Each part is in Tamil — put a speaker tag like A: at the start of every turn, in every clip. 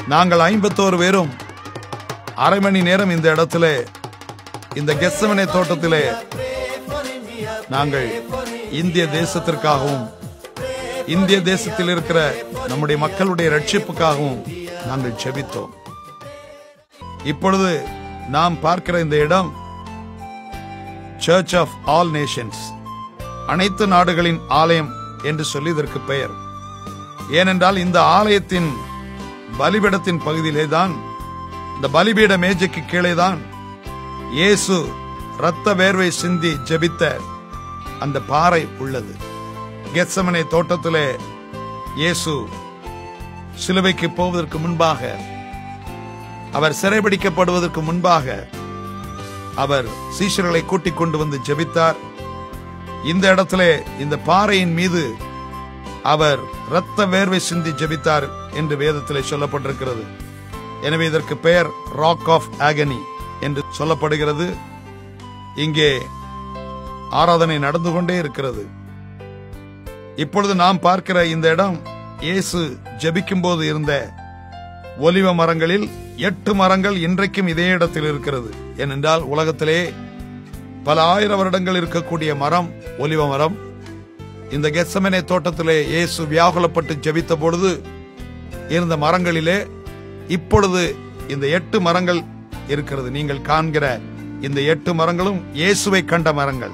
A: நாங்கள் ஐம்பத்தோரு பேரும் அரை மணி நேரம் இந்த இடத்திலே இந்த கெஸ்ஸமனே தோட்டத்திலே நாங்கள் இந்திய தேசத்திற்காகவும் இந்திய தேசத்தில் இருக்கிற நம்முடைய மக்களுடைய ரட்சிப்புக்காகவும் நாங்கள் செபித்தோம் இப்பொழுது நாம் பார்க்கிற இந்த இடம் சர்ச் ஆஃப் ஆல் நேஷன்ஸ் அனைத்து நாடுகளின் ஆலயம் என்று சொல்லி இதற்கு பெயர் ஏனென்றால் இந்த ஆலயத்தின் பலிபீடத்தின் பகுதியிலே தான் இந்த பலிபீட மேஜைக்கு கீழே தான் இயேசு இரத்த வேர்வை சிந்தி ஜெபித்த அந்த பாறை உள்ளது கெத்சமனை தோட்டத்திலே இயேசு சிலுவைக்கு போவதற்கு முன்பாக அவர் சிறைபிடிக்கப்படுவதற்கு முன்பாக அவர் சீஷர்களை கூட்டிக் கொண்டு வந்து ஜெபித்தார் இந்த இடத்திலே இந்த பாறையின் மீது அவர் இரத்த வேர்வை சிந்தி ஜெபித்தார் என்று வேதத்திலே சொல்லப்பட்டிருக்கிறது எனவே இதற்கு பெயர் ராக் ஆஃப் ஆகனி என்று சொல்லப்படுகிறது இங்கே ஆராதனை நடந்து கொண்டே இருக்கிறது இப்பொழுது நாம் பார்க்கிற இந்த இடம் இயேசு ஜெபிக்கும் போது இருந்த ஒலிவ மரங்களில் எட்டு மரங்கள் இன்றைக்கும் இதே இடத்தில் இருக்கிறது ஏனென்றால் உலகத்திலே பல ஆயிரம் வருடங்கள் இருக்கக்கூடிய மரம் ஒலிவ மரம் இந்த கெத்சமனே தோட்டத்திலே இயேசு வியாகுலப்பட்டு ஜெபித்த பொழுது இருந்த மரங்களிலே இப்பொழுது இந்த எட்டு மரங்கள் இருக்கிறது நீங்கள் காண்கிற இந்த எட்டு மரங்களும் இயேசுவை கண்ட மரங்கள்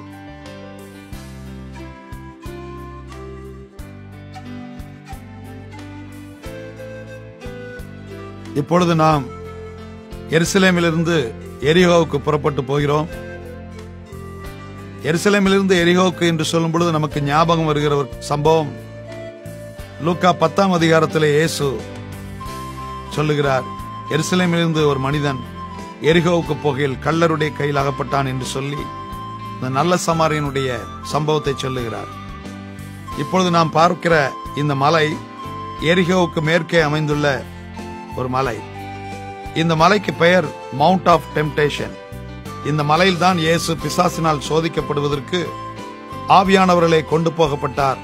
A: இப்பொழுது நாம் எருசலேமிலிருந்து எரிகோவுக்கு புறப்பட்டு போகிறோம் எருசலேமிலிருந்து எரிகோவுக்கு என்று சொல்லும் பொழுது நமக்கு ஞாபகம் வருகிற ஒரு சம்பவம் லூக்கா பத்தாம் அதிகாரத்திலே இயேசு சொல்லுகிறார் எருசலேமிலிருந்து ஒரு மனிதன் எரிகோவுக்கு போகையில் கள்ளருடைய கையில் அகப்பட்டான் என்று சொல்லி இந்த நல்ல சமாரியனுடைய சம்பவத்தை சொல்லுகிறார் இப்பொழுது நாம் பார்க்கிற இந்த மலை எரிகோவுக்கு மேற்கே அமைந்துள்ள ஒரு மலை இந்த மலைக்கு பெயர் மவுண்ட் ஆஃப் டெம்டேஷன் இந்த மலையில் தான் இயேசு பிசாசினால் சோதிக்கப்படுவதற்கு ஆவியானவர்களே கொண்டு போகப்பட்டார்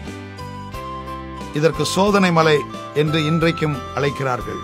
A: இதற்கு சோதனை மலை என்று இன்றைக்கும் அழைக்கிறார்கள்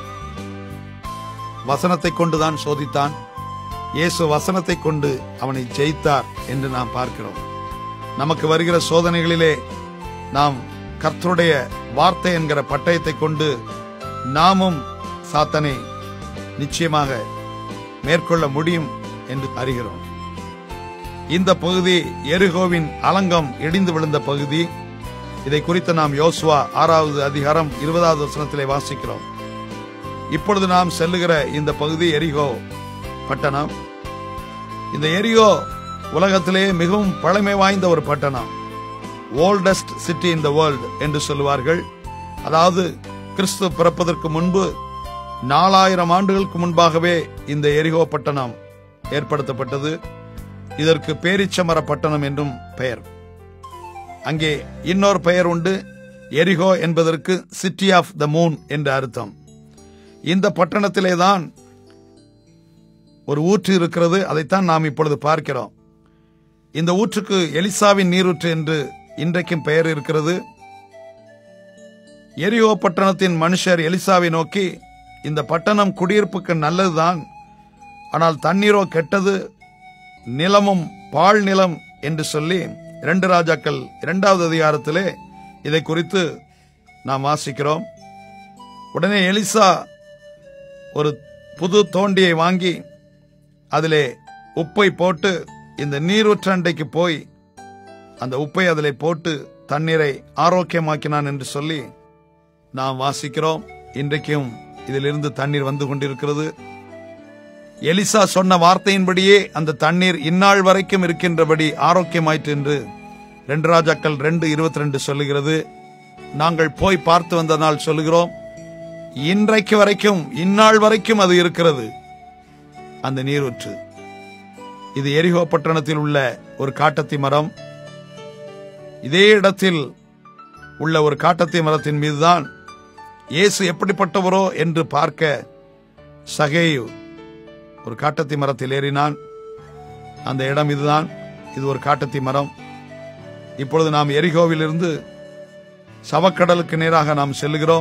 A: வசனத்தை கொண்டுதான் சோதித்தான் இயேசு வசனத்தை கொண்டு அவனை ஜெயித்தார் என்று நாம் பார்க்கிறோம் நமக்கு வருகிற சோதனைகளிலே நாம் கர்த்தருடைய வார்த்தை என்கிற பட்டயத்தை கொண்டு நாமும் சாத்தனை நிச்சயமாக மேற்கொள்ள முடியும் என்று அறிகிறோம் இந்த பகுதி எருகோவின் அலங்கம் இடிந்து விழுந்த பகுதி இதை குறித்து நாம் யோசுவா ஆறாவது அதிகாரம் இருபதாவது வசனத்திலே வாசிக்கிறோம் இப்பொழுது நாம் செல்லுகிற இந்த பகுதி எரிகோ பட்டணம் இந்த எரிகோ உலகத்திலே மிகவும் பழமை வாய்ந்த ஒரு பட்டணம் oldest city in the world என்று சொல்லுவார்கள் அதாவது கிறிஸ்து பிறப்பதற்கு முன்பு நாலாயிரம் ஆண்டுகளுக்கு முன்பாகவே இந்த எரிகோ பட்டணம் ஏற்படுத்தப்பட்டது இதற்கு பேரிச்சமர பட்டணம் என்றும் பெயர் அங்கே இன்னொரு பெயர் உண்டு எரிகோ என்பதற்கு சிட்டி ஆஃப் த மூன் என்று அர்த்தம் இந்த பட்டணத்திலே தான் ஒரு ஊற்று இருக்கிறது அதைத்தான் நாம் இப்பொழுது பார்க்கிறோம் இந்த ஊற்றுக்கு எலிசாவின் நீரூற்று என்று இன்றைக்கும் பெயர் இருக்கிறது எரியோ பட்டணத்தின் மனுஷர் எலிசாவை நோக்கி இந்த பட்டணம் குடியிருப்புக்கு நல்லதுதான் ஆனால் தண்ணீரோ கெட்டது நிலமும் பாழ் நிலம் என்று சொல்லி இரண்டு ராஜாக்கள் இரண்டாவது அதிகாரத்திலே இதை குறித்து நாம் வாசிக்கிறோம் உடனே எலிசா ஒரு புது தோண்டியை வாங்கி அதிலே உப்பை போட்டு இந்த நீரூற்றண்டைக்கு போய் அந்த உப்பை அதிலே போட்டு தண்ணீரை ஆரோக்கியமாக்கினான் என்று சொல்லி நாம் வாசிக்கிறோம் இன்றைக்கும் இதிலிருந்து தண்ணீர் வந்து கொண்டிருக்கிறது எலிசா சொன்ன வார்த்தையின்படியே அந்த தண்ணீர் இந்நாள் வரைக்கும் இருக்கின்றபடி ஆரோக்கியமாயிற்று என்று ரெண்டு ராஜாக்கள் ரெண்டு இருபத்தி ரெண்டு சொல்லுகிறது நாங்கள் போய் பார்த்து வந்த நாள் சொல்லுகிறோம் இன்றைக்கு வரைக்கும் இந்நாள் வரைக்கும் அது இருக்கிறது அந்த நீரூற்று இது எரிகோ பட்டணத்தில் உள்ள ஒரு காட்டத்தி மரம் இதே இடத்தில் உள்ள ஒரு காட்டத்தி மரத்தின் மீதுதான் இயேசு எப்படிப்பட்டவரோ என்று பார்க்க சகேயு ஒரு காட்டத்தி மரத்தில் ஏறினான் அந்த இடம் இதுதான் இது ஒரு காட்டத்தி மரம் இப்பொழுது நாம் எரிகோவிலிருந்து சவக்கடலுக்கு நேராக நாம் செல்லுகிறோம்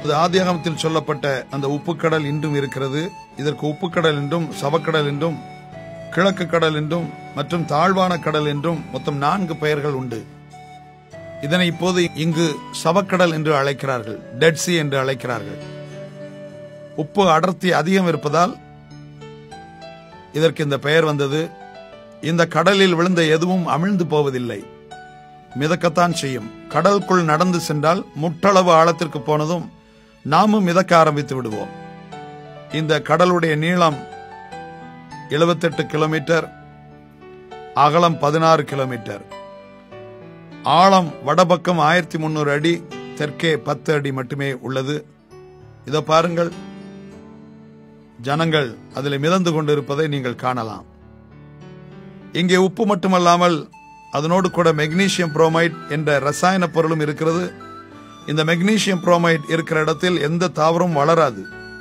A: இது ஆதியாகமத்தில் சொல்லப்பட்ட அந்த உப்புக்கடல் இன்றும் இருக்கிறது இதற்கு உப்புக்கடல் என்றும் சவக்கடல் என்றும் கிழக்கு கடல் என்றும் மற்றும் தாழ்வான கடல் என்றும் மொத்தம் நான்கு பெயர்கள் உண்டு இதனை இப்போது இங்கு சவக்கடல் என்று அழைக்கிறார்கள் டெட் சி என்று அழைக்கிறார்கள் உப்பு அடர்த்தி அதிகம் இருப்பதால் இதற்கு இந்த பெயர் வந்தது இந்த கடலில் விழுந்த எதுவும் அமிழ்ந்து போவதில்லை மிதக்கத்தான் செய்யும் கடலுக்குள் நடந்து சென்றால் முட்டளவு ஆழத்திற்கு போனதும் நாமும் மிதக்க ஆரம்பித்து விடுவோம் இந்த கடலுடைய நீளம் 78 கிலோமீட்டர் அகலம் பதினாறு கிலோமீட்டர் ஆழம் வடபக்கம் ஆயிரத்தி முன்னூறு அடி தெற்கே பத்து அடி மட்டுமே உள்ளது இதோ பாருங்கள் ஜனங்கள் அதில் மிதந்து கொண்டிருப்பதை நீங்கள் காணலாம் இங்கே உப்பு மட்டுமல்லாமல் அதனோடு கூட மெக்னீசியம் புரோமைட் என்ற ரசாயன பொருளும் இருக்கிறது இந்த மெக்னீசியம் புரோமைட் இருக்கிற இடத்தில் எந்த தாவரம் வளராது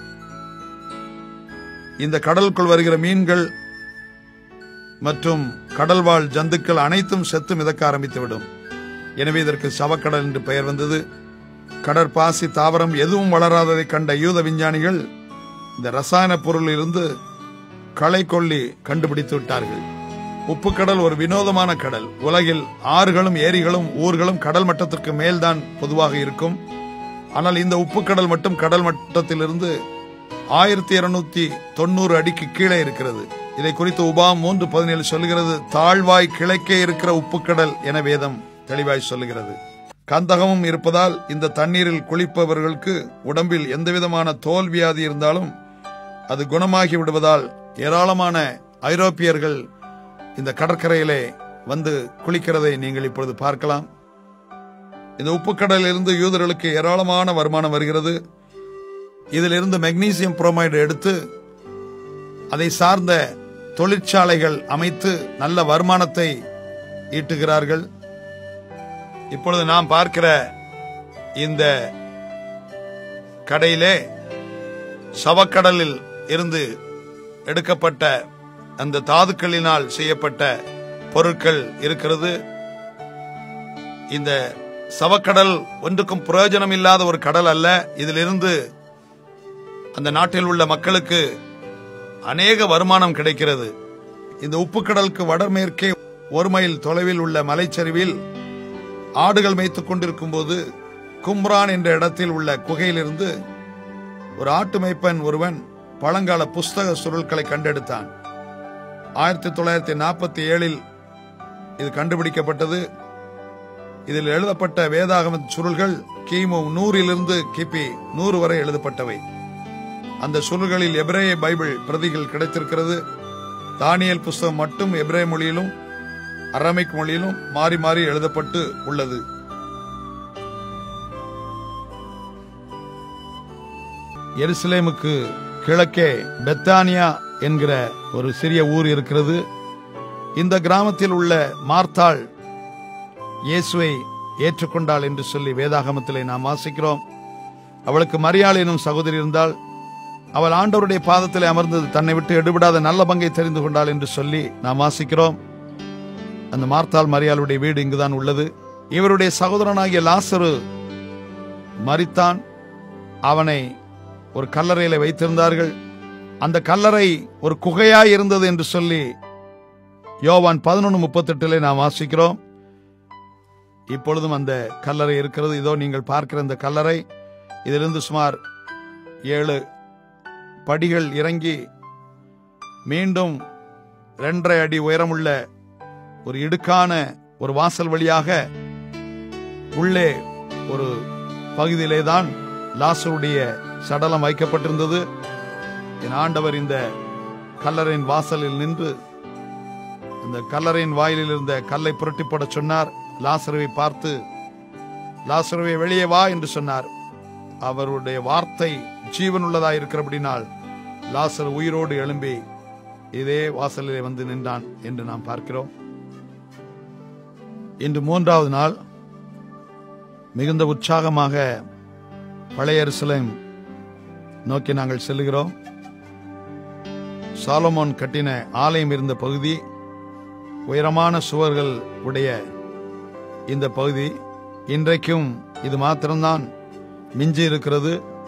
A: இந்த கடலுக்குள் வருகிற மீன்கள் மற்றும் கடல்வாழ் ஜந்துக்கள் அனைத்தும் செத்து மிதக்க ஆரம்பித்துவிடும் எனவே இதற்கு சவக்கடல் என்று பெயர் வந்தது கடற்பாசி தாவரம் எதுவும் வளராததை கண்ட யூத விஞ்ஞானிகள் இந்த ரசாயன பொருளிலிருந்து களை கொல்லி கண்டுபிடித்து விட்டார்கள் உப்புக்கடல் ஒரு வினோதமான கடல் உலகில் ஆறுகளும் ஏரிகளும் ஊர்களும் கடல் மட்டத்திற்கு மேல்தான் பொதுவாக இருக்கும் ஆனால் இந்த உப்புக்கடல் மட்டும் கடல் மட்டத்திலிருந்து ஆயிரத்தி இருநூத்தி தொண்ணூறு அடிக்கு கீழே இருக்கிறது இதை குறித்து உபாம் மூன்று பதினேழு சொல்லுகிறது தாழ்வாய் கிழக்கே இருக்கிற உப்புக்கடல் என வேதம் தெளிவாய் சொல்லுகிறது கந்தகமும் இருப்பதால் இந்த தண்ணீரில் குளிப்பவர்களுக்கு உடம்பில் எந்தவிதமான தோல் வியாதி இருந்தாலும் அது குணமாகி விடுவதால் ஏராளமான ஐரோப்பியர்கள் இந்த கடற்கரையிலே வந்து குளிக்கிறதை நீங்கள் இப்பொழுது பார்க்கலாம் இந்த உப்புக்கடலில் இருந்து யூதர்களுக்கு ஏராளமான வருமானம் வருகிறது இதிலிருந்து மெக்னீசியம் புரோமைடு எடுத்து அதை சார்ந்த தொழிற்சாலைகள் அமைத்து நல்ல வருமானத்தை ஈட்டுகிறார்கள் இப்பொழுது நாம் பார்க்கிற இந்த கடையிலே சவக்கடலில் இருந்து எடுக்கப்பட்ட அந்த தாதுக்களினால் செய்யப்பட்ட பொருட்கள் இருக்கிறது இந்த சவக்கடல் ஒன்றுக்கும் பிரயோஜனம் இல்லாத ஒரு கடல் அல்ல இதிலிருந்து அந்த நாட்டில் உள்ள மக்களுக்கு அநேக வருமானம் கிடைக்கிறது இந்த உப்புக்கடலுக்கு வடமேற்கே ஒரு மைல் தொலைவில் உள்ள மலைச்சரிவில் ஆடுகள் மேய்த்துக் கொண்டிருக்கும் போது கும்ரான் என்ற இடத்தில் உள்ள குகையிலிருந்து ஒரு ஆட்டு மேய்ப்பன் ஒருவன் பழங்கால புஸ்தக சுருள்களை கண்டெடுத்தான் ஆயிரத்தி தொள்ளாயிரத்தி நாற்பத்தி ஏழில் இது கண்டுபிடிக்கப்பட்டது இதில் எழுதப்பட்ட வேதாகம சுருள்கள் கிமு நூறிலிருந்து கிபி நூறு வரை எழுதப்பட்டவை அந்த சுருள்களில் எபிரேய பைபிள் பிரதிகள் கிடைத்திருக்கிறது தானியல் புஸ்தகம் மட்டும் எபிரேய மொழியிலும் அரமிக் மொழியிலும் மாறி மாறி எழுதப்பட்டு உள்ளது எருசலேமுக்கு கிழக்கே பெத்தானியா என்கிற ஒரு சிறிய ஊர் இருக்கிறது இந்த கிராமத்தில் உள்ள மார்த்தாள் இயேசுவை ஏற்றுக்கொண்டாள் என்று சொல்லி வேதாகமத்திலே நாம் வாசிக்கிறோம் அவளுக்கு மரியாள் எனும் சகோதரி இருந்தால் அவள் ஆண்டவருடைய பாதத்திலே அமர்ந்தது தன்னை விட்டு எடுபடாத நல்ல பங்கை தெரிந்து கொண்டாள் என்று சொல்லி நாம் வாசிக்கிறோம் அந்த மார்த்தாள் மரியாளுடைய வீடு இங்குதான் உள்ளது இவருடைய சகோதரனாகிய லாசரு மரித்தான் அவனை ஒரு கல்லறையில வைத்திருந்தார்கள் அந்த கல்லறை ஒரு குகையாய் இருந்தது என்று சொல்லி யோவான் பதினொன்று முப்பத்தெட்டிலே நாம் வாசிக்கிறோம் இப்பொழுதும் அந்த கல்லறை இருக்கிறது இதோ நீங்கள் பார்க்கிற இந்த கல்லறை இதிலிருந்து சுமார் ஏழு படிகள் இறங்கி மீண்டும் இரண்டரை அடி உயரமுள்ள ஒரு இடுக்கான ஒரு வாசல் வழியாக உள்ளே ஒரு பகுதியிலே தான் லாசருடைய சடலம் வைக்கப்பட்டிருந்தது என் ஆண்டவர் இந்த கல்லறையின் வாசலில் நின்று இந்த கல்லறையின் வாயிலில் இருந்த கல்லை புரட்டி போட சொன்னார் லாசருவை பார்த்து லாசருவை வெளியே வா என்று சொன்னார் அவருடைய வார்த்தை ஜீவனுள்ளதாய் இருக்கிறபடினால் லாசர் உயிரோடு எழும்பி இதே வாசலிலே வந்து நின்றான் என்று நாம் பார்க்கிறோம் இன்று மூன்றாவது நாள் மிகுந்த உற்சாகமாக பழைய எருசலேம் நோக்கி நாங்கள் செல்லுகிறோம் சாலமோன் கட்டின ஆலயம் இருந்த பகுதி உயரமான சுவர்கள் உடைய இந்த பகுதி இன்றைக்கும் இது மாத்திரம்தான் மிஞ்சி இருக்கிறது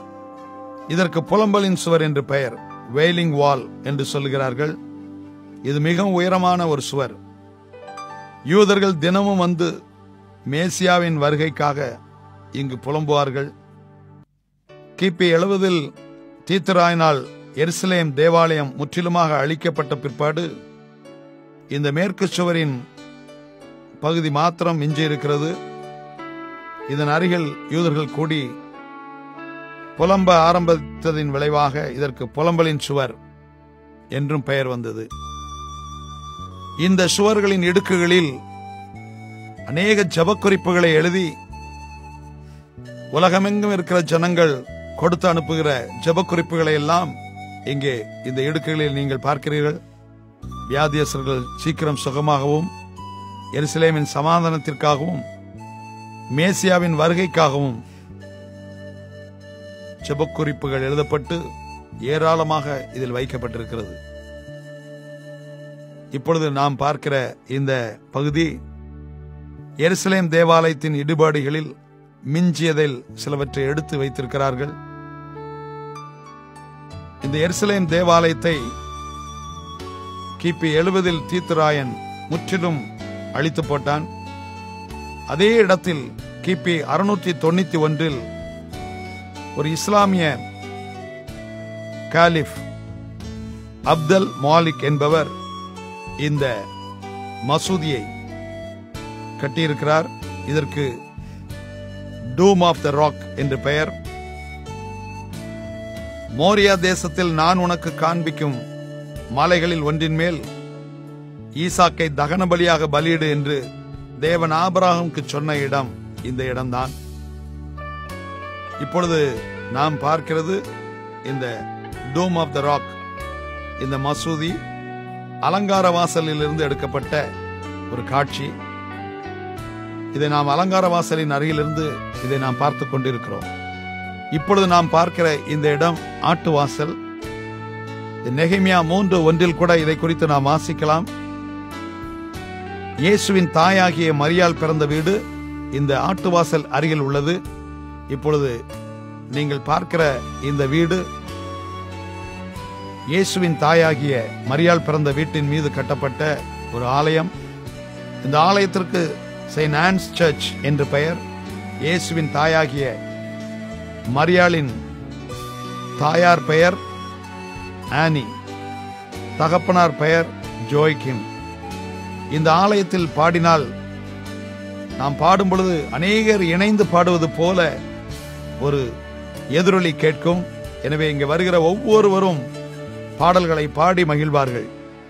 A: இதற்கு புலம்பலின் சுவர் என்று பெயர் வெயிலிங் வால் என்று சொல்லுகிறார்கள் இது மிகவும் உயரமான ஒரு சுவர் யூதர்கள் தினமும் வந்து மேசியாவின் வருகைக்காக இங்கு புலம்புவார்கள் கிபி எழுபதில் தீத்துராயினால் எருசலேம் தேவாலயம் முற்றிலுமாக அழிக்கப்பட்ட பிற்பாடு இந்த மேற்கு சுவரின் பகுதி மாத்திரம் மிஞ்சி இருக்கிறது இதன் அருகில் யூதர்கள் கூடி புலம்ப ஆரம்பித்ததின் விளைவாக இதற்கு புலம்பலின் சுவர் என்றும் பெயர் வந்தது இந்த சுவர்களின் இடுக்குகளில் அநேக ஜபக்குறிப்புகளை எழுதி உலகமெங்கும் இருக்கிற ஜனங்கள் கொடுத்து அனுப்புகிற ஜபக்குறிப்புகளை எல்லாம் இங்கே இந்த இடுக்குகளில் நீங்கள் பார்க்கிறீர்கள் வியாதியஸ்தர்கள் சீக்கிரம் சுகமாகவும் எருசலேமின் சமாதானத்திற்காகவும் மேசியாவின் வருகைக்காகவும் ஜெபக்குறிப்புகள் எழுதப்பட்டு ஏராளமாக இதில் வைக்கப்பட்டிருக்கிறது இப்பொழுது நாம் பார்க்கிற இந்த பகுதி எருசலேம் தேவாலயத்தின் இடுபாடுகளில் மிஞ்சியதில் சிலவற்றை எடுத்து வைத்திருக்கிறார்கள் இந்த எருசலேம் தேவாலயத்தை கிபி எழுபதில் தீத்துராயன் முற்றிலும் அழித்து போட்டான் அதே இடத்தில் கிபி அறுநூற்றி தொண்ணூத்தி ஒன்றில் ஒரு இஸ்லாமிய காலிஃப் அப்தல் மாலிக் என்பவர் இந்த மசூதியை கட்டியிருக்கிறார் இதற்கு டூம் ஆஃப் த ராக் என்று பெயர் மோரியா தேசத்தில் நான் உனக்கு காண்பிக்கும் மலைகளில் ஒன்றின் மேல் ஈசாக்கை தகன பலியாக பலியிடு என்று தேவன் ஆபராகமுக்கு சொன்ன இடம் இந்த இடம்தான் இப்பொழுது நாம் பார்க்கிறது இந்த டோம் ஆஃப் த ராக் இந்த மசூதி அலங்கார வாசலில் இருந்து எடுக்கப்பட்ட ஒரு காட்சி இதை நாம் அலங்கார வாசலின் அருகிலிருந்து இதை நாம் பார்த்து கொண்டிருக்கிறோம் இப்பொழுது நாம் பார்க்கிற இந்த இடம் ஆட்டு வாசல் நெகிமியா மூன்று ஒன்றில் கூட இதை குறித்து நாம் வாசிக்கலாம் இயேசுவின் தாயாகிய மரியாள் பிறந்த வீடு இந்த ஆட்டுவாசல் அருகில் உள்ளது இப்பொழுது நீங்கள் பார்க்கிற இந்த வீடு இயேசுவின் தாயாகிய மரியாள் பிறந்த வீட்டின் மீது கட்டப்பட்ட ஒரு ஆலயம் இந்த ஆலயத்திற்கு செயின்ட் ஆன்ஸ் சர்ச் என்று பெயர் இயேசுவின் தாயாகிய மரியாளின் தாயார் பெயர் ஆனி தகப்பனார் பெயர் ஜோய்கிம் இந்த ஆலயத்தில் பாடினால் நாம் பாடும் பொழுது அநேகர் இணைந்து பாடுவது போல ஒரு எதிரொலி கேட்கும் எனவே இங்கு வருகிற ஒவ்வொருவரும் பாடல்களை பாடி மகிழ்வார்கள்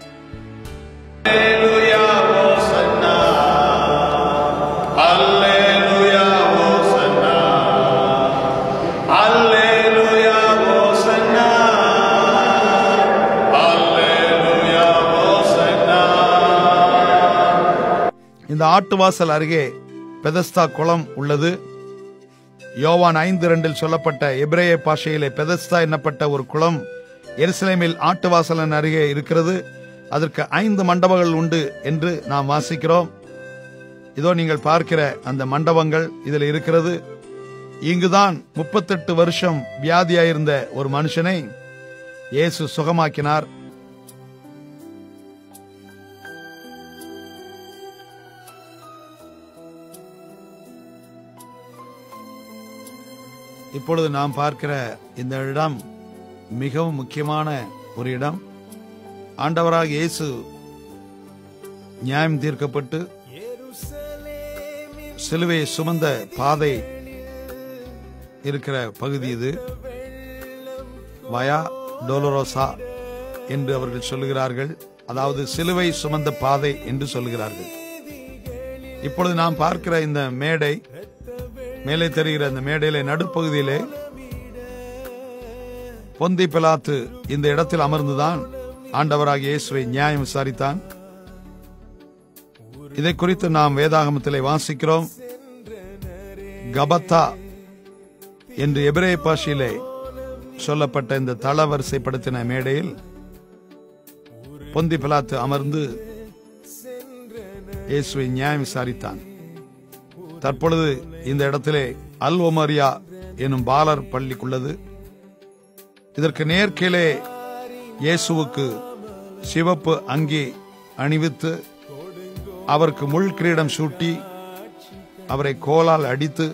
A: இந்த ஆட்டுவாசல் அருகே பெதஸ்தா குளம் உள்ளது யோவான் ஐந்து ரெண்டில் சொல்லப்பட்ட எபிரேய பாஷையிலே பெதஸ்தா என்னப்பட்ட ஒரு குளம் எருசலேமில் ஆட்டுவாசலன் அருகே இருக்கிறது அதற்கு ஐந்து மண்டபங்கள் உண்டு என்று நாம் வாசிக்கிறோம் இதோ நீங்கள் பார்க்கிற அந்த மண்டபங்கள் இதில் இருக்கிறது இங்குதான் முப்பத்தெட்டு வருஷம் வியாதியாயிருந்த ஒரு மனுஷனை இயேசு சுகமாக்கினார் இப்பொழுது நாம் பார்க்கிற இந்த இடம் மிகவும் முக்கியமான ஒரு இடம் ஆண்டவராக இயேசு நியாயம் தீர்க்கப்பட்டு சிலுவையை சுமந்த பாதை இருக்கிற பகுதி இது வயா டோலரோசா என்று அவர்கள் சொல்லுகிறார்கள் அதாவது சிலுவை சுமந்த பாதை என்று சொல்லுகிறார்கள் இப்பொழுது நாம் பார்க்கிற இந்த மேடை மேலே தெரிகிற இந்த மேடையிலே நடுப்பகுதியிலே பொந்தி பிலாத்து இந்த இடத்தில் அமர்ந்துதான் ஆண்டவராக இயேசுவை நியாயம் விசாரித்தான் இதை குறித்து நாம் வேதாகமத்திலே வாசிக்கிறோம் கபத்தா என்று எபிரேய பாஷையிலே சொல்லப்பட்ட இந்த தள வரிசைப்படுத்தின மேடையில் பொந்தி பிலாத்து அமர்ந்து இயேசுவை நியாயம் விசாரித்தான் தற்பொழுது இந்த இடத்திலே அல் ஒமரியா எனும் பாலர் பள்ளிக்குள்ளது இதற்கு நேர்கீழே இயேசுவுக்கு சிவப்பு அங்கி அணிவித்து அவருக்கு முள் கிரீடம் சூட்டி அவரை கோலால் அடித்து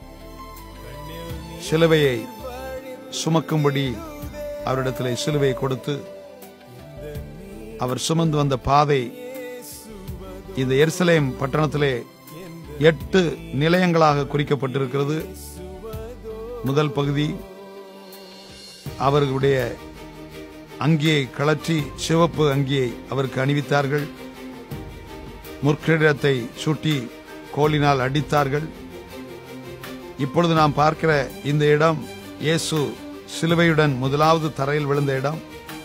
A: சிலுவையை சுமக்கும்படி அவரிடத்திலே சிலுவையை கொடுத்து அவர் சுமந்து வந்த பாதை இந்த எருசலேம் பட்டணத்திலே எட்டு நிலையங்களாக குறிக்கப்பட்டிருக்கிறது முதல் பகுதி அவர்களுடைய அங்கியை கழற்றி சிவப்பு அங்கியை அவருக்கு அணிவித்தார்கள் முற்கிரீடத்தை சூட்டி கோலினால் அடித்தார்கள் இப்பொழுது நாம் பார்க்கிற இந்த இடம் இயேசு சிலுவையுடன் முதலாவது தரையில் விழுந்த இடம்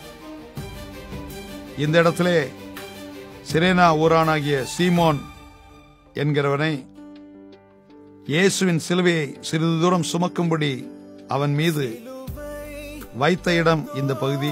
A: இந்த இடத்திலே சிரேனா ஊரானாகிய சீமோன் என்கிறவனை இயேசுவின் சிலுவையை சிறிது தூரம் சுமக்கும்படி அவன் மீது வைத்த இடம் இந்த பகுதி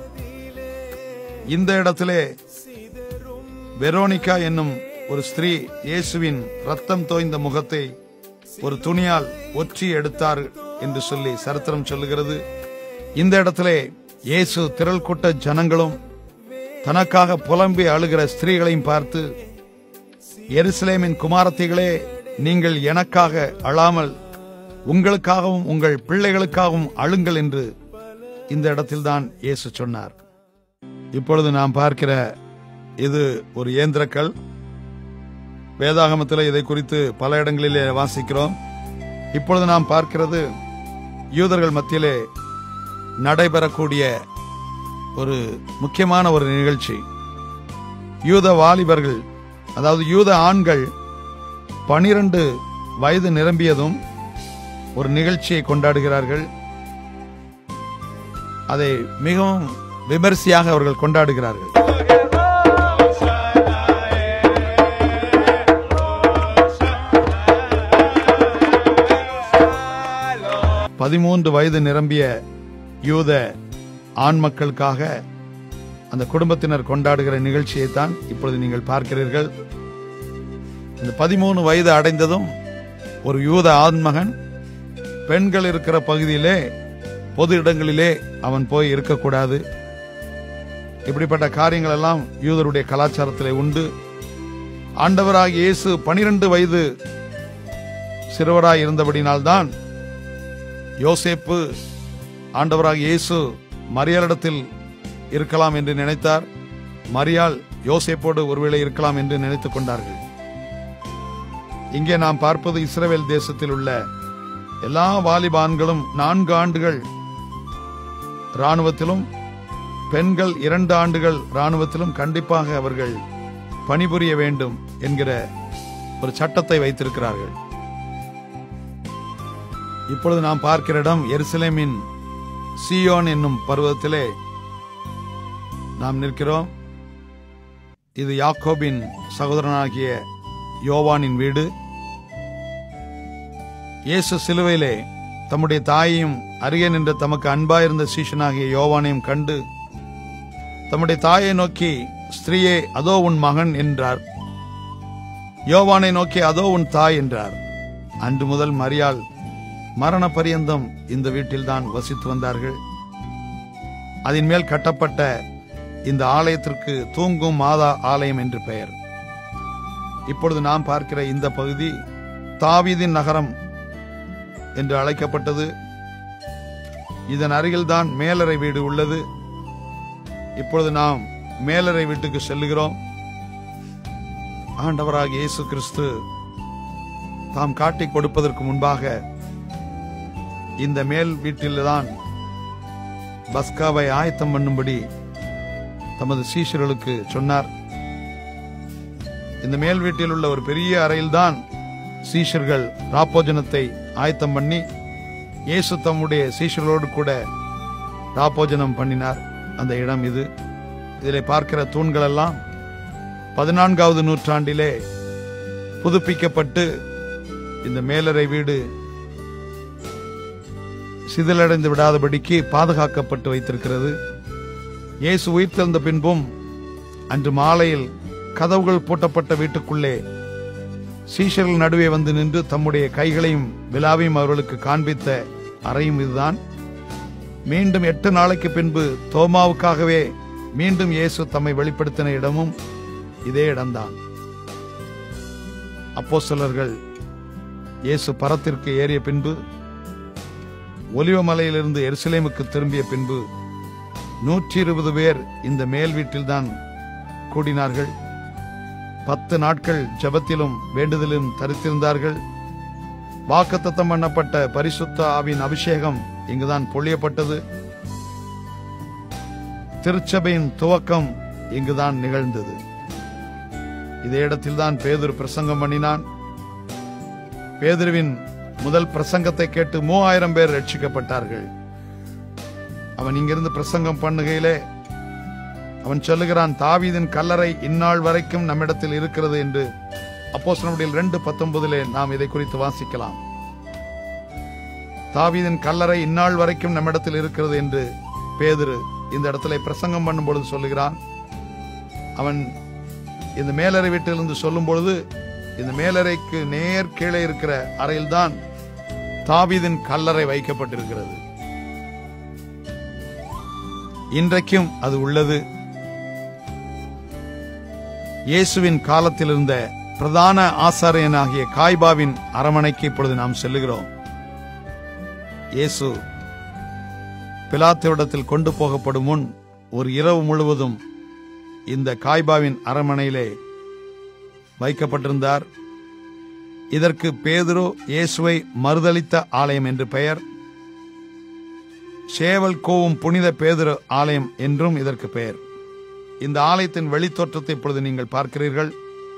A: இந்த இடத்திலே வெரோனிகா என்னும் ஒரு ஸ்திரீ இயேசுவின் ரத்தம் தோய்ந்த முகத்தை ஒரு துணியால் ஒற்றி எடுத்தார் என்று சொல்லி சரித்திரம் சொல்லுகிறது இந்த இடத்திலே இயேசு திரள் கூட்ட ஜனங்களும் தனக்காக புலம்பி அழுகிற ஸ்திரீகளையும் பார்த்து எருசலேமின் குமாரத்திகளே நீங்கள் எனக்காக அழாமல் உங்களுக்காகவும் உங்கள் பிள்ளைகளுக்காகவும் அழுங்கள் என்று இந்த இடத்தில்தான் இயேசு சொன்னார் இப்பொழுது நாம் பார்க்கிற இது ஒரு இயந்திரக்கல் வேதாகமத்தில் இதை குறித்து பல இடங்களிலே வாசிக்கிறோம் இப்பொழுது நாம் பார்க்கிறது யூதர்கள் மத்தியிலே நடைபெறக்கூடிய ஒரு முக்கியமான ஒரு நிகழ்ச்சி யூத வாலிபர்கள் அதாவது யூத ஆண்கள் பனிரெண்டு வயது நிரம்பியதும் ஒரு நிகழ்ச்சியை கொண்டாடுகிறார்கள் அதை மிகவும் விமரிசையாக அவர்கள் கொண்டாடுகிறார்கள் பதிமூன்று வயது நிரம்பிய யூத ஆண் மக்களுக்காக அந்த குடும்பத்தினர் கொண்டாடுகிற நிகழ்ச்சியை தான் இப்பொழுது நீங்கள் பார்க்கிறீர்கள் இந்த பதிமூணு வயது அடைந்ததும் ஒரு யூத ஆண்மகன் பெண்கள் இருக்கிற பகுதியிலே பொது இடங்களிலே அவன் போய் இருக்கக்கூடாது இப்படிப்பட்ட காரியங்கள் எல்லாம் யூதருடைய கலாச்சாரத்திலே உண்டு ஆண்டவராகிய இயேசு பனிரெண்டு வயது சிறுவராய் இருந்தபடினால்தான் யோசேப்பு ஆண்டவராக இயேசு மரியாளிடத்தில் இருக்கலாம் என்று நினைத்தார் மரியாள் யோசேப்போடு ஒருவேளை இருக்கலாம் என்று நினைத்துக் கொண்டார்கள் இங்கே நாம் பார்ப்பது இஸ்ரவேல் தேசத்தில் உள்ள எல்லா வாலிபான்களும் நான்கு ஆண்டுகள் ராணுவத்திலும் பெண்கள் இரண்டு ஆண்டுகள் ராணுவத்திலும் கண்டிப்பாக அவர்கள் பணிபுரிய வேண்டும் என்கிற ஒரு சட்டத்தை வைத்திருக்கிறார்கள் இப்பொழுது நாம் பார்க்கிற இடம் எருசலேமின் சியோன் என்னும் பருவத்திலே நாம் நிற்கிறோம் இது யாக்கோபின் சகோதரனாகிய யோவானின் வீடு இயேசு சிலுவையிலே தம்முடைய தாயையும் அருகே நின்ற தமக்கு அன்பாயிருந்த சீஷனாகிய யோவானையும் கண்டு தம்முடைய தாயை நோக்கி ஸ்திரீயே அதோ உன் மகன் என்றார் யோவானை நோக்கி அதோ உன் தாய் என்றார் அன்று முதல் மரியாள் மரண பரியந்தம் இந்த வீட்டில்தான் வசித்து வந்தார்கள் அதன் மேல் கட்டப்பட்ட இந்த ஆலயத்திற்கு தூங்கும் மாதா ஆலயம் என்று பெயர் இப்பொழுது நாம் பார்க்கிற இந்த பகுதி தாவீதின் நகரம் என்று அழைக்கப்பட்டது இதன் அருகில்தான் மேலறை வீடு உள்ளது இப்பொழுது நாம் மேலறை வீட்டுக்கு செல்லுகிறோம் ஆண்டவராக இயேசு கிறிஸ்து தாம் காட்டிக் கொடுப்பதற்கு முன்பாக இந்த மேல் வீட்டில்தான் பஸ்காவை ஆயத்தம் பண்ணும்படி தமது சீஷர்களுக்கு சொன்னார் இந்த மேல் வீட்டில் உள்ள ஒரு பெரிய அறையில்தான் சீஷர்கள் ராப்போஜனத்தை ஆயத்தம் பண்ணி இயேசு தம்முடைய சீஷர்களோடு கூட ராப்போஜனம் பண்ணினார் அந்த இடம் இது இதிலே பார்க்கிற தூண்கள் எல்லாம் பதினான்காவது நூற்றாண்டிலே புதுப்பிக்கப்பட்டு இந்த மேலறை வீடு சிதிலடைந்து விடாதபடிக்கு பாதுகாக்கப்பட்டு வைத்திருக்கிறது இயேசு உயிர்த்தெழுந்த பின்பும் அன்று மாலையில் கதவுகள் பூட்டப்பட்ட வீட்டுக்குள்ளே சீஷர்கள் நடுவே வந்து நின்று தம்முடைய கைகளையும் விழாவையும் அவர்களுக்கு காண்பித்த அறையும் இதுதான் மீண்டும் எட்டு நாளைக்கு பின்பு தோமாவுக்காகவே மீண்டும் இயேசு தம்மை வெளிப்படுத்தின இடமும் இதே இடம்தான் அப்போஸ்தலர்கள் இயேசு பரத்திற்கு ஏறிய பின்பு ஒலிவமலையிலிருந்து எருசலேமுக்கு திரும்பிய பின்பு நூற்றி இருபது பேர் இந்த மேல் வீட்டில்தான் கூடினார்கள் பத்து நாட்கள் ஜெபத்திலும் வேண்டுதலிலும் தரித்திருந்தார்கள் வாக்குத்தத்தம் பண்ணப்பட்ட பரிசுத்த ஆவின் அபிஷேகம் இங்குதான் பொழியப்பட்டது திருச்சபையின் துவக்கம் இங்குதான் நிகழ்ந்தது இதே இடத்தில்தான் பேதுரு பிரசங்கம் பண்ணினான் பேதுருவின் முதல் பிரசங்கத்தை கேட்டு மூவாயிரம் பேர் ரட்சிக்கப்பட்டார்கள் அவன் இங்கிருந்து பிரசங்கம் பண்ணுகையிலே அவன் சொல்லுகிறான் தாவீதின் கல்லறை இந்நாள் வரைக்கும் நம்மிடத்தில் இருக்கிறது என்று அப்போஸ்தலனுடைய ரெண்டு பத்தொன்பதிலே நாம் இதை குறித்து வாசிக்கலாம் தாவீதின் கல்லறை இந்நாள் வரைக்கும் நம்மிடத்தில் இருக்கிறது என்று பேதுரு இந்த இடத்துல பிரசங்கம் பண்ணும் பொழுது சொல்லுகிறான் அவன் இந்த மேலறை வீட்டிலிருந்து சொல்லும் பொழுது இந்த மேலறைக்கு நேர் கீழே இருக்கிற அறையில்தான் தாவீதின் கல்லறை வைக்கப்பட்டிருக்கிறது இன்றைக்கும் அது உள்ளது இயேசுவின் காலத்தில் இருந்த பிரதான ஆசாரியனாகிய காய்பாவின் அரமனைக்கு இப்பொழுது நாம் செல்லுகிறோம் இயேசு பிலாத்துவிடத்தில் கொண்டு போகப்படும் முன் ஒரு இரவு முழுவதும் இந்த காய்பாவின் அரமனையிலே வைக்கப்பட்டிருந்தார் இதற்கு பேதுரு இயேசுவை மறுதளித்த ஆலயம் என்று பெயர் சேவல் கோவும் புனித பேதுரு ஆலயம் என்றும் இதற்கு பெயர் இந்த ஆலயத்தின் வெளித்தோற்றத்தை இப்பொழுது நீங்கள் பார்க்கிறீர்கள்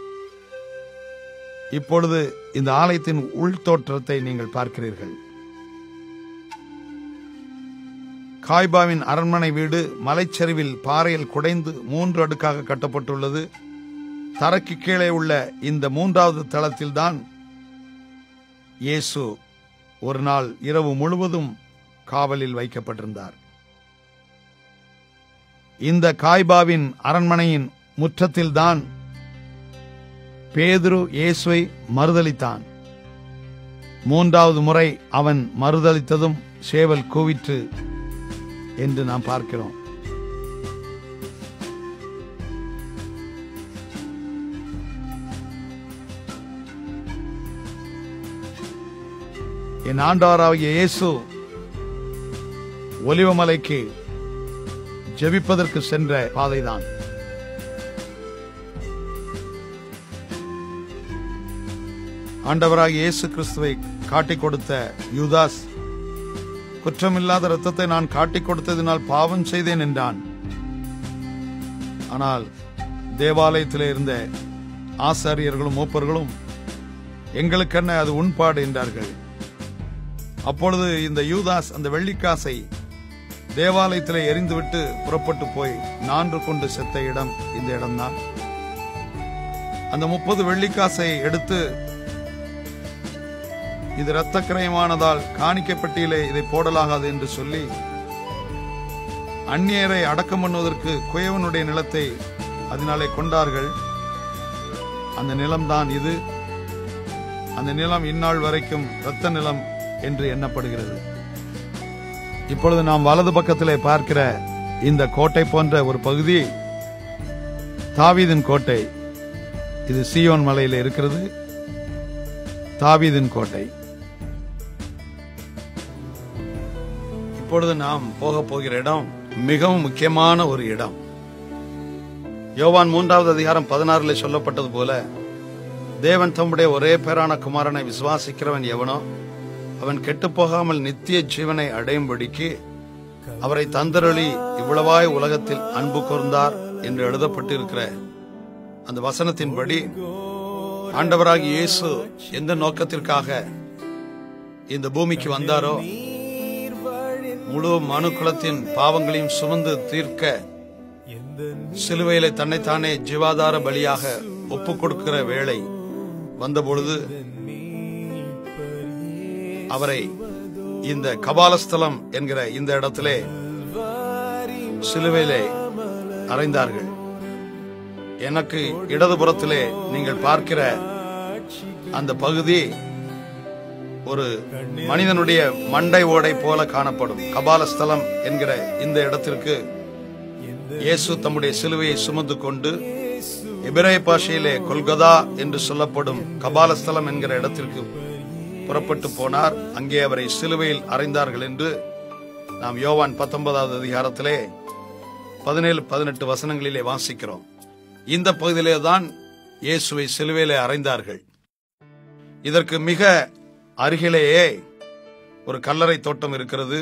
A: இப்பொழுது இந்த ஆலயத்தின் உள்தோற்றத்தை நீங்கள் பார்க்கிறீர்கள் காய்பாவின் அரண்மனை வீடு மலைச்சரிவில் பாறையில் குடைந்து மூன்று அடுக்காக கட்டப்பட்டுள்ளது தரைக்கு கீழே உள்ள இந்த மூன்றாவது தளத்தில்தான் இயேசு ஒரு நாள் இரவு முழுவதும் காவலில் வைக்கப்பட்டிருந்தார் இந்த காய்பாவின் அரண்மனையின் முற்றத்தில்தான் பேதுரு இயேசுவை மறுதளித்தான் மூன்றாவது முறை அவன் மறுதளித்ததும் சேவல் கூவிற்று என்று நாம் பார்க்கிறோம் என் ஆண்டவராகிய இயேசு ஒலிவமலைக்கு ஜெபிப்பதற்கு சென்ற பாதைதான் ஆண்டவராகிய இயேசு கிறிஸ்துவை காட்டிக் கொடுத்த யூதாஸ் குற்றமில்லாத இரத்தத்தை நான் காட்டிக் கொடுத்ததினால் பாவம் செய்தேன் என்றான் ஆனால் தேவாலயத்திலே இருந்த ஆசாரியர்களும் மூப்பர்களும் எங்களுக்கென்ன அது உண்பாடு என்றார்கள் அப்பொழுது இந்த யூதாஸ் அந்த வெள்ளிக்காசை தேவாலயத்திலே எரிந்துவிட்டு புறப்பட்டு போய் நான்கு கொண்டு செத்த இடம் இந்த இடம்தான் அந்த முப்பது வெள்ளிக்காசை எடுத்து இது இரத்த கிரயமானதால் காணிக்கப்பட்டியிலே இதை போடலாகாது என்று சொல்லி அந்நியரை அடக்கம் பண்ணுவதற்கு குயவனுடைய நிலத்தை அதனாலே கொண்டார்கள் அந்த நிலம்தான் இது அந்த நிலம் இந்நாள் வரைக்கும் இரத்த நிலம் என்று எண்ணப்படுகிறது இப்பொழுது நாம் வலது பக்கத்திலே பார்க்கிற இந்த கோட்டை போன்ற ஒரு பகுதி தாவீதின் கோட்டை இது சியோன் மலையில் இருக்கிறது தாவீதின் கோட்டை இப்பொழுது நாம் போக போகிற இடம் மிகவும் முக்கியமான ஒரு இடம் யோவான் மூன்றாவது அதிகாரம் பதினாறுல சொல்லப்பட்டது போல தேவன் தம்முடைய ஒரே பேரான குமாரனை விசுவாசிக்கிறவன் எவனோ அவன் கெட்டுப் போகாமல் நித்திய ஜீவனை அடையும்படிக்கு அவரை தந்தருளி இவ்வளவாய் உலகத்தில் அன்பு கூர்ந்தார் என்று எழுதப்பட்டிருக்கிற அந்த வசனத்தின்படி ஆண்டவராகிய இயேசு எந்த நோக்கத்திற்காக இந்த பூமிக்கு வந்தாரோ முழு மனு குலத்தின் பாவங்களையும் சுமந்து தீர்க்க சிலுவையில தன்னைத்தானே ஜீவாதார பலியாக ஒப்புக் கொடுக்கிற வேளை வந்தபொழுது அவரை இந்த கபாலஸ்தலம் என்கிற இந்த இடத்திலே சிலுவையிலே அறைந்தார்கள் எனக்கு இடதுபுறத்திலே நீங்கள் பார்க்கிற அந்த பகுதி ஒரு மனிதனுடைய மண்டை ஓடை போல காணப்படும் கபாலஸ்தலம் என்கிற இந்த இடத்திற்கு இயேசு தம்முடைய சிலுவையை சுமந்து கொண்டு எபிரேய பாஷையிலே கொல்கதா என்று சொல்லப்படும் கபாலஸ்தலம் என்கிற இடத்திற்கு புறப்பட்டு போனார் அங்கே அவரை சிலுவையில் அறைந்தார்கள் என்று நாம் யோவான் பத்தொன்பதாவது அதிகாரத்திலே பதினேழு பதினெட்டு வசனங்களிலே வாசிக்கிறோம் இந்த பகுதியிலே தான் இயேசுவை சிலுவையிலே அறைந்தார்கள் இதற்கு மிக அருகிலேயே ஒரு கல்லறை தோட்டம் இருக்கிறது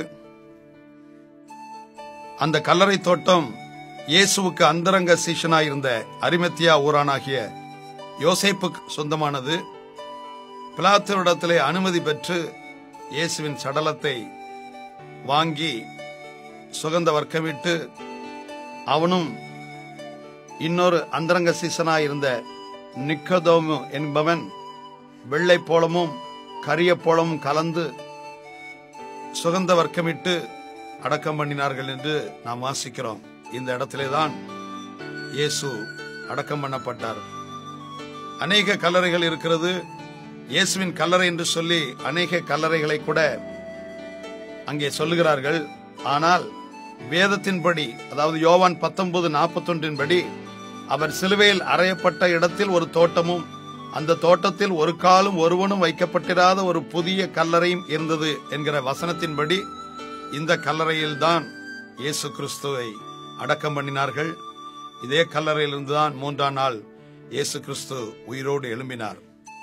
A: அந்த கல்லறை தோட்டம் இயேசுவுக்கு அந்தரங்க சீஷனாயிருந்த அரிமத்தியா ஊரானாகிய யோசேப்புக்கு சொந்தமானது பிலாத்துவிடத்திலே அனுமதி பெற்று இயேசுவின் சடலத்தை வாங்கி சுகந்த வர்க்கமிட்டு அவனும் இன்னொரு அந்தரங்க சீசனாயிருந்த நிக்கதோமு என்பவன் வெள்ளை போலமும் கரிய போலமும் கலந்து சுகந்த வர்க்கமிட்டு அடக்கம் பண்ணினார்கள் என்று நாம் வாசிக்கிறோம் இந்த இடத்திலே தான் இயேசு அடக்கம் பண்ணப்பட்டார் அநேக கல்லறைகள் இருக்கிறது இயேசுவின் கல்லறை என்று சொல்லி அநேக கல்லறைகளை கூட அங்கே சொல்லுகிறார்கள் ஆனால் வேதத்தின்படி அதாவது யோவான் பத்தொன்பது நாற்பத்தொன்றின் படி அவர் சிலுவையில் அறையப்பட்ட இடத்தில் ஒரு தோட்டமும் அந்த தோட்டத்தில் ஒரு காலும் ஒருவனும் வைக்கப்பட்டிராத ஒரு புதிய கல்லறையும் இருந்தது என்கிற வசனத்தின்படி இந்த கல்லறையில்தான் இயேசு கிறிஸ்துவை அடக்கம் பண்ணினார்கள் இதே கல்லறையிலிருந்து தான் மூன்றாம் நாள் இயேசு கிறிஸ்து உயிரோடு எழும்பினார்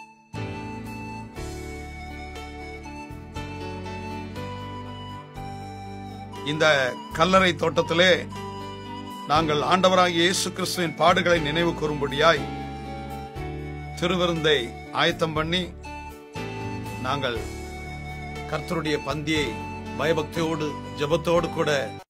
A: இந்த கல்லறை தோட்டத்திலே நாங்கள் ஆண்டவராகிய இயேசு கிறிஸ்துவின் பாடுகளை நினைவு கூறும்படியாய் திருவிருந்தை ஆயத்தம் பண்ணி நாங்கள் கர்த்தருடைய பந்தியை பயபக்தியோடு ஜெபத்தோடு கூட